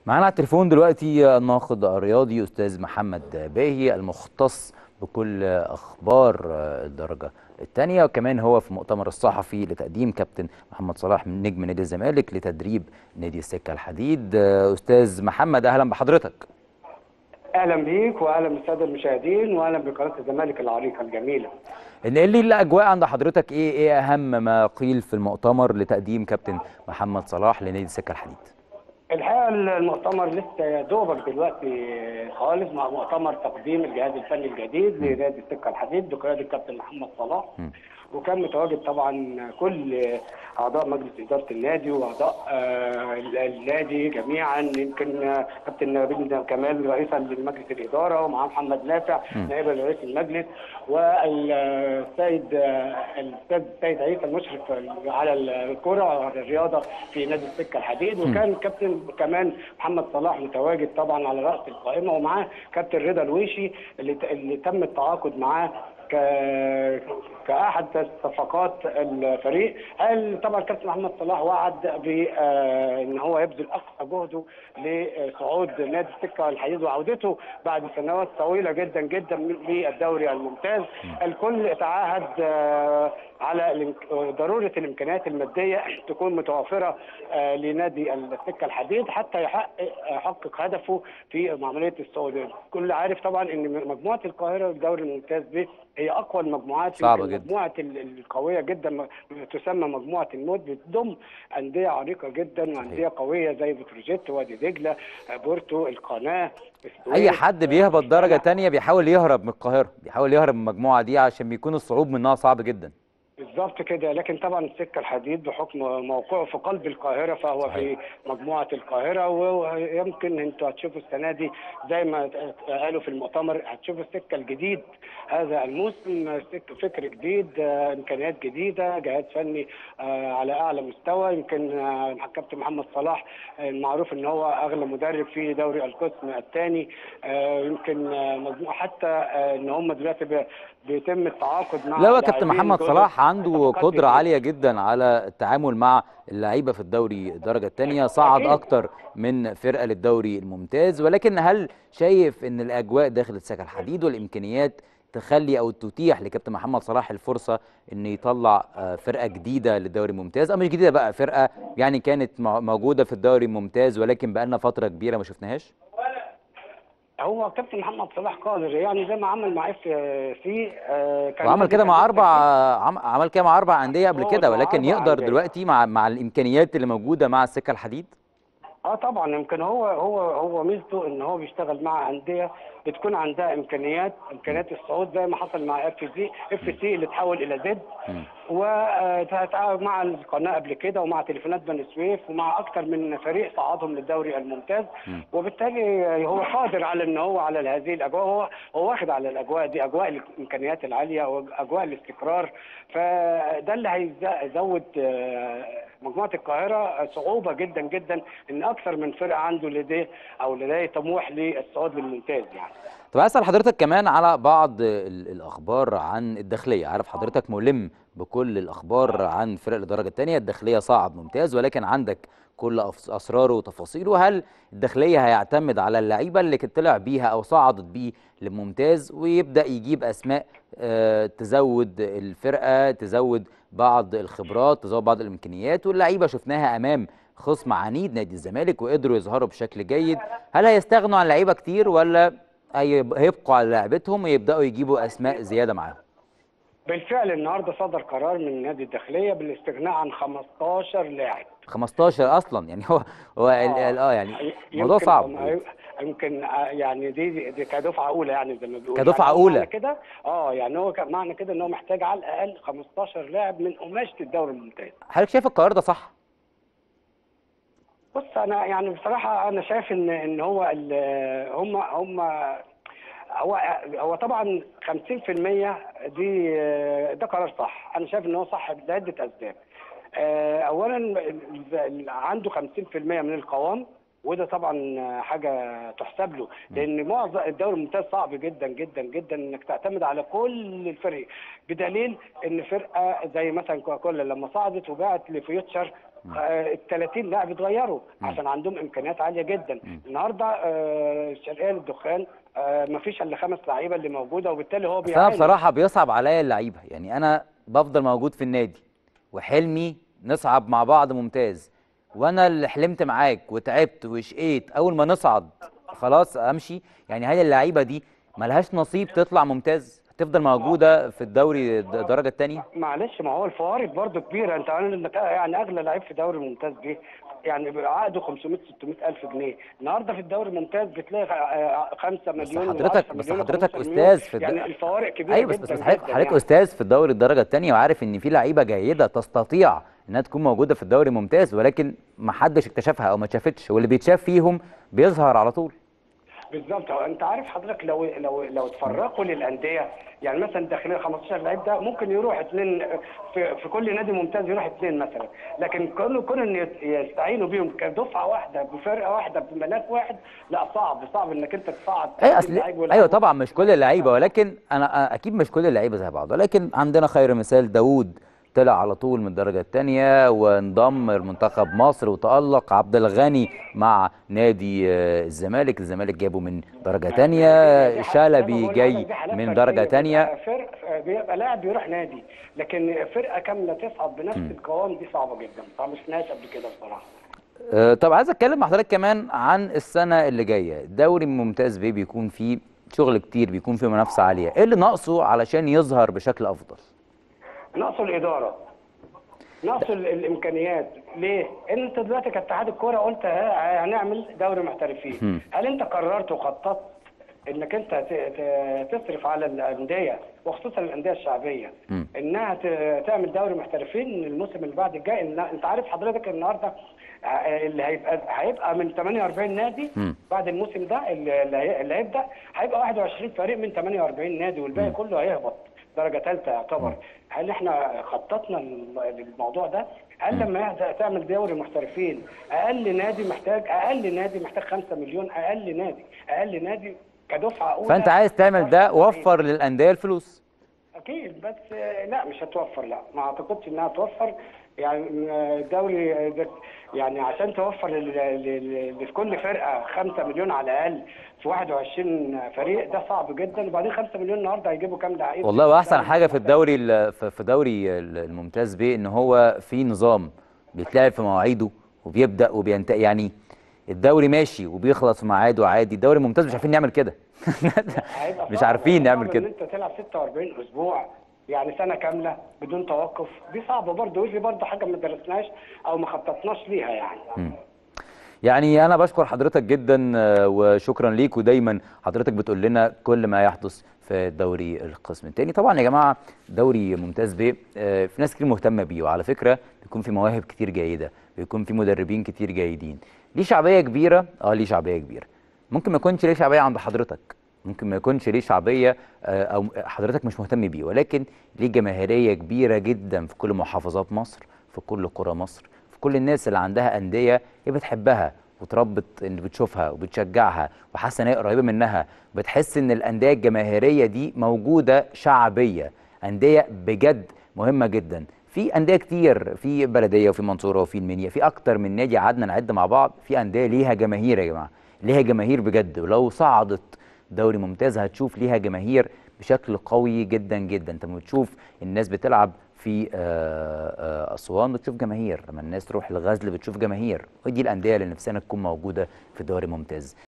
معانا على التليفون دلوقتي الناقد الرياضي استاذ محمد باهي المختص بكل اخبار الدرجه الثانيه وكمان هو في مؤتمر الصحفي لتقديم كابتن محمد صلاح من نجم نادي الزمالك لتدريب نادي السكه الحديد استاذ محمد اهلا بحضرتك اهلا بيك واهلا بالساده المشاهدين واهلا بقناه الزمالك العريقه الجميله نقل لي الاجواء عند حضرتك ايه ايه اهم ما قيل في المؤتمر لتقديم كابتن محمد صلاح لنادي السكه الحديد الحقيقه المؤتمر لسه يا دوبك دلوقتي خالص مع مؤتمر تقديم الجهاز الفني الجديد لنادي السكه الحديد بقياده الكابتن محمد صلاح م. وكان متواجد طبعا كل اعضاء مجلس اداره النادي واعضاء النادي جميعا يمكن كابتن نبيل كمال رئيسا لمجلس الاداره ومعاه محمد نافع نائب رئيس المجلس والسيد الاستاذ السيد عيسى المشرف على الكره وعلى الرياضه في نادي السكه الحديد وكان كابتن كمان محمد صلاح متواجد طبعا على راس القائمه ومعاه كابتن رضا الويشي اللي, اللي تم التعاقد معاه ك... كاحد صفقات الفريق قال طبعا كابتن محمد صلاح وعد بان هو يبذل اقصى جهده لصعود نادي السكه الحديد وعودته بعد سنوات طويله جدا جدا للدوري الممتاز الكل تعهد على ضروره الامكانيات الماديه تكون متوفره لنادي السكه الحديد حتى يحقق يحقق هدفه في عمليه الصعود الكل عارف طبعا ان مجموعه القاهره الدوري الممتاز دي هي اقوى المجموعات صعبه جدا المجموعه القويه جدا تسمى مجموعه الموت بتضم انديه عريقه جدا وانديه قويه زي بتروجيت وادي دجله بورتو القناه اي حد بيهبط درجه ثانيه بيحاول يهرب من القاهره بيحاول يهرب من المجموعه دي عشان بيكون الصعود منها صعب جدا بالظبط كده لكن طبعا السكه الحديد بحكم موقعه في قلب القاهره فهو صحيح. في مجموعه القاهره ويمكن انتوا هتشوفوا السنه دي زي ما قالوا في المؤتمر هتشوفوا السكه الجديد هذا الموسم فكر جديد امكانيات جديده جهاز فني على اعلى مستوى يمكن كابتن محمد صلاح المعروف ان هو اغلى مدرب في دوري القسم الثاني يمكن مجموعه حتى ان هم دلوقتي بيتم التعاقد مع لا كابتن محمد صلاح عنده قدره عاليه جدا على التعامل مع اللعيبه في الدوري الدرجه الثانيه صعد أكيد. اكتر من فرقه للدوري الممتاز ولكن هل شايف ان الاجواء داخل السكه الحديد والامكانيات تخلي او تتيح لكابتن محمد صلاح الفرصه ان يطلع فرقه جديده للدوري الممتاز او مش جديده بقى فرقه يعني كانت موجوده في الدوري الممتاز ولكن بقالنا فتره كبيره ما شفناهاش هو كابتن محمد صلاح قادر يعني زي ما عمل مع اف سي كان وعمل كده مع اربع عمل كده مع اربع انديه قبل كده ولكن يقدر عندية. دلوقتي مع مع الامكانيات اللي موجوده مع السكه الحديد اه طبعا يمكن هو هو هو ميزته ان هو بيشتغل مع انديه بتكون عندها امكانيات امكانيات الصعود زي ما حصل مع اف سي اف سي اللي تحول الى زد ومع القناه قبل كده ومع تليفونات بني سويف ومع اكثر من فريق صعدهم للدوري الممتاز وبالتالي هو قادر على ان هو على هذه الاجواء هو هو واخد على الاجواء دي اجواء الامكانيات العاليه واجواء الاستقرار فده اللي هيزود مجموعه القاهره صعوبه جدا جدا ان اكثر من فرقه عنده لديه او لديه طموح للصعود للممتاز يعني طب اسال حضرتك كمان على بعض الاخبار عن الداخليه عارف حضرتك ملم بكل الاخبار عن فرق الدرجه الثانيه الداخليه صعد ممتاز ولكن عندك كل اسراره وتفاصيله هل الداخليه هيعتمد على اللعيبه اللي طلع بيها او صعدت بيه للممتاز ويبدا يجيب اسماء تزود الفرقه تزود بعض الخبرات تزود بعض الامكانيات واللعيبه شفناها امام خصم عنيد نادي الزمالك وقدروا يظهروا بشكل جيد هل هيستغنوا عن لعيبه كتير ولا هيبقوا على لعبتهم ويبداوا يجيبوا اسماء زياده معاهم بالفعل النهارده صدر قرار من نادي الداخليه بالاستغناء عن 15 لاعب 15 اصلا يعني هو هو اه يعني الموضوع صعب يمكن يعني دي دي كدفعه اولى يعني زي ما بيقولوا كدفعه يعني اولى كده اه يعني هو معنى كده ان هو محتاج على الاقل 15 لاعب من قماشه الدوري الممتاز حضرتك شايف القرار ده صح؟ بص انا يعني بصراحه انا شايف ان ان هو هم هم هو هو طبعا 50% دي ده قرار صح انا شايف ان هو صح لعده اسباب اولا عنده 50% من القوام وده طبعا حاجه تحسب له لان معظم الدوري الممتاز صعب جدا جدا جدا انك تعتمد على كل الفريق بدليل ان فرقه زي مثلا كوكاكولا لما صعدت وباعت لفيوتشر ال 30 لاعب اتغيروا عشان عندهم امكانيات عاليه جدا النهارده آه، الشرقيه للدخان ما فيش الا خمس لعيبه اللي موجوده وبالتالي هو بس انا بيعاني بصراحه بيصعب عليا اللعيبه يعني انا بفضل موجود في النادي وحلمي نصعد مع بعض ممتاز وانا اللي حلمت معاك وتعبت وشقيت اول ما نصعد خلاص امشي يعني هل اللعيبه دي ملهاش نصيب تطلع ممتاز تفضل موجوده في الدوري الد- الدرجه الثانيه معلش ما هو الفوارق برضه كبيره انت عارف انك يعني اغلى لعيب في الدوري الممتاز جه يعني عقده 500 600 الف جنيه النهارده في الدوري الممتاز بتلاقي 5 مليون حضرتك- و10 بس مليون حضرتك و5 أستاذ مليون. في الد- يعني الفوارق كبيره ايوه بس جدا بس حضرتك جدا حضرتك يعني. استاذ في الدوري الدرجه الثانيه وعارف ان في لعيبه جيده تستطيع انها تكون موجوده في الدوري الممتاز ولكن ما حدش اكتشفها او ما اتشافتش واللي بيتشاف فيهم بيظهر على طول بالظبط هو انت عارف حضرتك لو لو لو اتفرقوا للانديه يعني مثلا داخلين 15 لعيب ده ممكن يروح اثنين في, في كل نادي ممتاز يروح اثنين مثلا لكن كون كون ان يت- يستعينوا بيهم كدفعه واحده بفرقه واحده بملاك واحد لا صعب صعب انك انت تصعد اي 30 اصل لعيب ولا- ايوه طبعا مش كل اللعيبه ولكن انا اكيد مش كل اللعيبه زي بعض ولكن عندنا خير مثال داوود طلع على طول من الدرجه الثانيه وانضم لمنتخب مصر وتالق عبد الغني مع نادي آه، الزمالك الزمالك جابه من درجه ثانيه شلبي جاي من درجه ثانيه فرق بيبقى لاعب بيروح نادي لكن فرقه كامله تصعد بنفس القوام دي صعبه جدا ما شفناهاش قبل كده بصراحه آه، طب عايز اتكلم مع حضرتك كمان عن السنه اللي جايه الدوري الممتاز بيه بيكون فيه شغل كتير بيكون فيه منافسه عاليه ايه اللي ناقصه علشان يظهر بشكل افضل نقص الاداره نقص ال- الامكانيات ليه؟ انت دلوقتي كاتحاد الكوره قلت ها- هنعمل دوري محترفين هل انت قررت وخططت انك انت ت- ت- تصرف على الانديه وخصوصا الانديه الشعبيه مم. انها ت- تعمل دوري محترفين الموسم اللي بعد الجاي إن انت عارف حضرتك النهارده ع- اللي هيبقى هيبقى من 48 نادي مم. بعد الموسم ده اللي اللي هي- اللي هيبدا هيبقى 21 فريق من 48 نادي والباقي كله هيهبط درجه ثالثه يعتبر هل احنا خططنا لل- للموضوع ده؟ هل لما يهدأ تعمل دوري محترفين اقل نادي محتاج اقل نادي محتاج 5 مليون اقل نادي اقل نادي كدفعه اولى فانت عايز تعمل ده 45. وفر للانديه الفلوس اكيد بس آه، لا مش هتوفر لا ما اعتقدش انها توفر يعني آه، الدوري آه، ده- يعني عشان توفر لل- لل- لكل فرقه 5 مليون على الاقل في 21 فريق ده صعب جدا وبعدين 5 مليون النهارده هيجيبوا كام لعيب والله واحسن حاجه في الدوري ال- في في دوري ال- الممتاز بيه ان هو في نظام بيتلعب في مواعيده وبيبدا وبينتهي يعني الدوري ماشي وبيخلص في ميعاده عادي الدوري الممتاز مش عارفين نعمل كده هيبقى مش صعب. عارفين هيبقى نعمل صعب كده ان انت تلعب 46 اسبوع يعني سنه كامله بدون توقف دي صعبه برضه ودي برضه حاجه ما درسناش او ما خططناش ليها يعني يعني انا بشكر حضرتك جدا آه، وشكرا ليك ودايما حضرتك بتقول لنا كل ما يحدث في الدوري القسم الثاني طبعا يا جماعه دوري ممتاز ب آه، في ناس كتير مهتمه بيه وعلى فكره بيكون في مواهب كتير جيده بيكون في مدربين كتير جيدين ليه شعبيه كبيره اه ليه شعبيه كبيره ممكن ما يكونش ليه شعبيه عند حضرتك ممكن ما يكونش ليه شعبيه آه، او حضرتك مش مهتم بيه ولكن ليه جماهيريه كبيره جدا في كل محافظات مصر في كل قرى مصر في كل الناس اللي عندها انديه هي بتحبها وتربط ان بتشوفها وبتشجعها وحاسه ان هي قريبه منها بتحس ان الانديه الجماهيريه دي موجوده شعبيه انديه بجد مهمه جدا في انديه كتير في بلديه وفي منصوره وفي المنيا في اكتر من نادي قعدنا نعد مع بعض في انديه ليها جماهير يا جماعه ليها جماهير بجد ولو صعدت دوري ممتاز هتشوف ليها جماهير بشكل قوي جدا جدا انت لما بتشوف الناس بتلعب في آه، آه، اسوان بتشوف جماهير لما الناس تروح الغزل بتشوف جماهير ودي الانديه اللي نفسنا تكون موجوده في دوري ممتاز